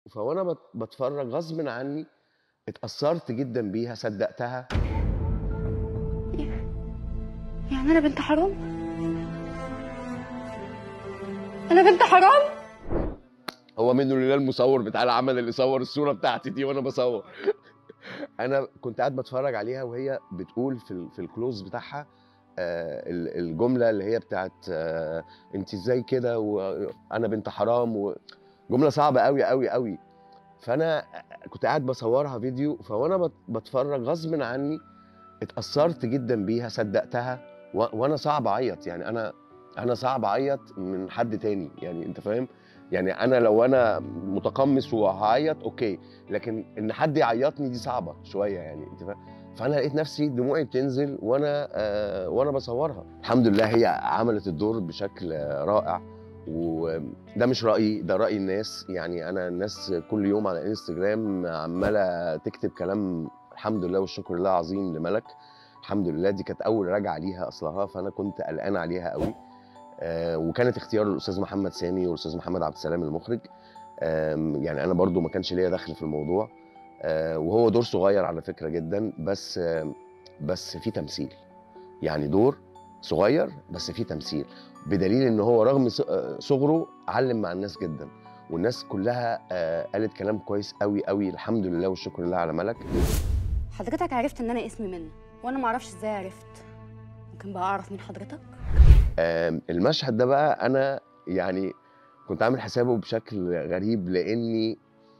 فوانا بت- بتفرج غصب عني اتأثرت جدا بيها صدقتها يعني انا بنت حرام انا بنت حرام هو منه لله المصور بتاع العمل اللي صور الصورة بتاعتي دي وانا بصور انا كنت قاعد بتفرج عليها وهي بتقول في ال- في الكلوز بتاعها آه، ال- الجملة اللي هي بتاعت آه، انت ازاي كده وانا بنت حرام و- جملة صعبة قوي قوي قوي فانا كنت قاعد بصورها فيديو فوانا بت- بتفرج غصب عني اتأثرت جدا بيها صدقتها و... وانا صعب اعيط يعني انا انا صعب اعيط من حد تاني يعني انت فاهم يعني انا لو انا متقمص وهعيط اوكي لكن ان حد يعيطني دي صعبه شويه يعني انت فاهم فانا لقيت نفسي دموعي بتنزل وانا آه وانا بصورها الحمد لله هي عملت الدور بشكل آه، رائع وده مش رايي ده راي الناس يعني انا الناس كل يوم على انستجرام عماله تكتب كلام الحمد لله والشكر لله عظيم لملك الحمد لله دي كانت اول راجعه ليها اصلها فانا كنت قلقان عليها قوي آه وكانت اختيار الاستاذ محمد سامي والاستاذ محمد عبد السلام المخرج آم، يعني انا برضو ما كانش ليا دخل في الموضوع آه وهو دور صغير على فكره جدا بس آم، بس في تمثيل يعني دور صغير بس في تمثيل بدليل ان هو رغم ص- آه، صغره علم مع الناس جدا والناس كلها آه، قالت كلام كويس قوي قوي الحمد لله والشكر لله على ملك حضرتك عرفت ان انا اسمي منى وانا ما اعرفش ازاي عرفت ممكن بقى اعرف مين حضرتك آم، المشهد ده بقى انا يعني كنت عامل حسابه بشكل غريب لاني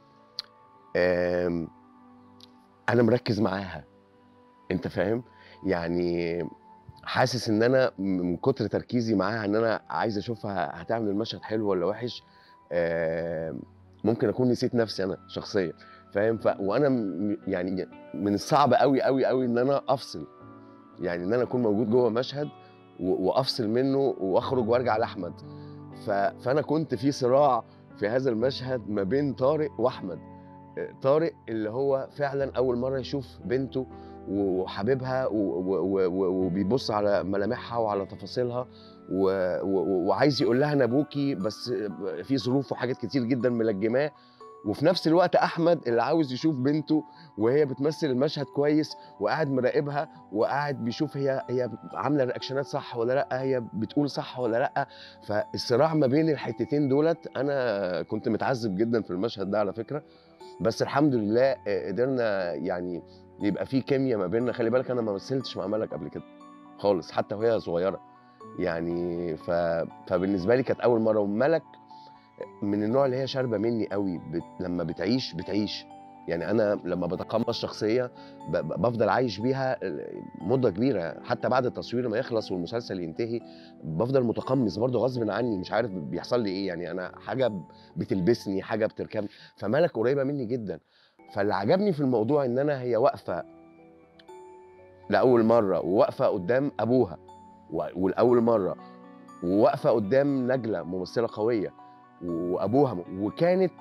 آم، انا مركز معاها انت فاهم يعني حاسس ان انا من كتر تركيزي معاها ان انا عايز اشوفها هتعمل المشهد حلو ولا وحش آم، ممكن اكون نسيت نفسي انا شخصيا فاهم ف... وانا م- يعني من الصعب قوي قوي قوي ان انا افصل يعني ان انا اكون موجود جوه مشهد و- وافصل منه واخرج وارجع لاحمد ف... فانا كنت في صراع في هذا المشهد ما بين طارق واحمد آه، طارق اللي هو فعلا اول مره يشوف بنته وحبيبها و- و- و- و- وبيبص على ملامحها وعلى تفاصيلها و- و- وعايز يقول لها انا ابوكي بس في ظروف وحاجات كتير جدا ملجماه وفي نفس الوقت احمد اللي عاوز يشوف بنته وهي بتمثل المشهد كويس وقاعد مراقبها وقاعد بيشوف هي هي عامله رياكشنات صح ولا لا هي بتقول صح ولا لا فالصراع ما بين الحتتين دولت انا كنت متعذب جدا في المشهد ده على فكره بس الحمد لله آه، قدرنا يعني يبقى في كيمياء ما بيننا خلي بالك انا ما مثلتش مع ملك قبل كده خالص حتى وهي صغيره يعني ف... فبالنسبه لي كانت اول مره وملك من النوع اللي هي شاربه مني قوي بت... لما بتعيش بتعيش يعني انا لما بتقمص شخصيه ب... ب- بفضل عايش بيها مده كبيره حتى بعد التصوير ما يخلص والمسلسل ينتهي بفضل متقمص برضه غصب عني مش عارف بيحصل لي ايه يعني انا حاجه بتلبسني حاجه بتركبني فملك قريبه مني جدا فاللي عجبني في الموضوع ان انا هي واقفه لاول مره وواقفه قدام ابوها و- ولاول مره وواقفه قدام نجله ممثله قويه وابوها م- وكانت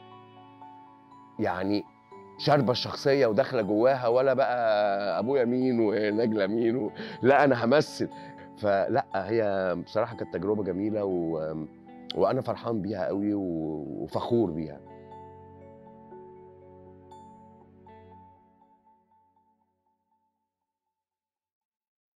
يعني شاربه الشخصيه وداخله جواها ولا بقى ابويا مين ونجله مين و... لا انا همثل فلا هي بصراحه كانت تجربه جميله و... وانا فرحان بيها قوي و... وفخور بيها